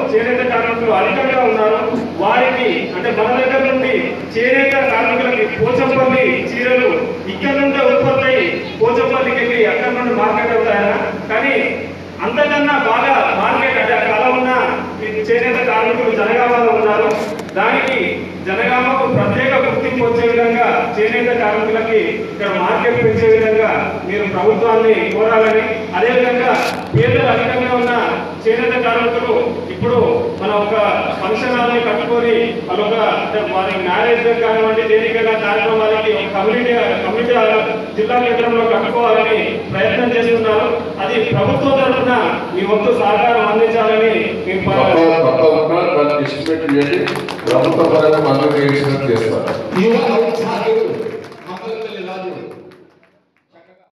చేనేత కార్మికులు అధికంగా ఉన్నారు వారికి అంటే మన దగ్గర నుండి చేనేత కార్మికులకి పోచంపల్లి చీరలు ఇక్కడ నుండే ఉత్పత్తి అయి పోచంపల్లికి వెళ్ళి అక్కడ నుండి మార్కెట్ అవుతాయా కానీ అంతకన్నా బాగా మార్కెట్ అంటే కళ ఉన్న ఈ చేనేత కార్మికులు జనగామలో ఉన్నారు దానికి జనగామకు ప్రత్యేక గుర్తింపు వచ్చే విధంగా చేనేత కార్మికులకి ఇక్కడ మార్కెట్ పెంచే విధంగా మీరు ప్రభుత్వాన్ని కోరాలని అదేవిధంగా పేదలు అధికంగా ఉన్న చేనేత కార్మికులు ఇప్పుడు మన ఒక ఫంక్షన్ హాల్ని కట్టుకొని వాళ్ళొక అంటే వారి మ్యారేజ్ కానివ్వండి దేనికైనా కార్యక్రమాలకి ఒక కమ్యూనిటీ కమ్యూనిటీ హాల్ జిల్లా కేంద్రంలో కట్టుకోవాలని ప్రయత్నం చేస్తున్నారు అది ప్రభుత్వం తరఫున మీ వంతు సహకారం అందించాలని మేము తప్ప తప్పకుండా దానికి ఎస్టిమేట్ చేయండి ప్రభుత్వ పరంగా మనం చేసినట్టు చేస్తారు You are outside.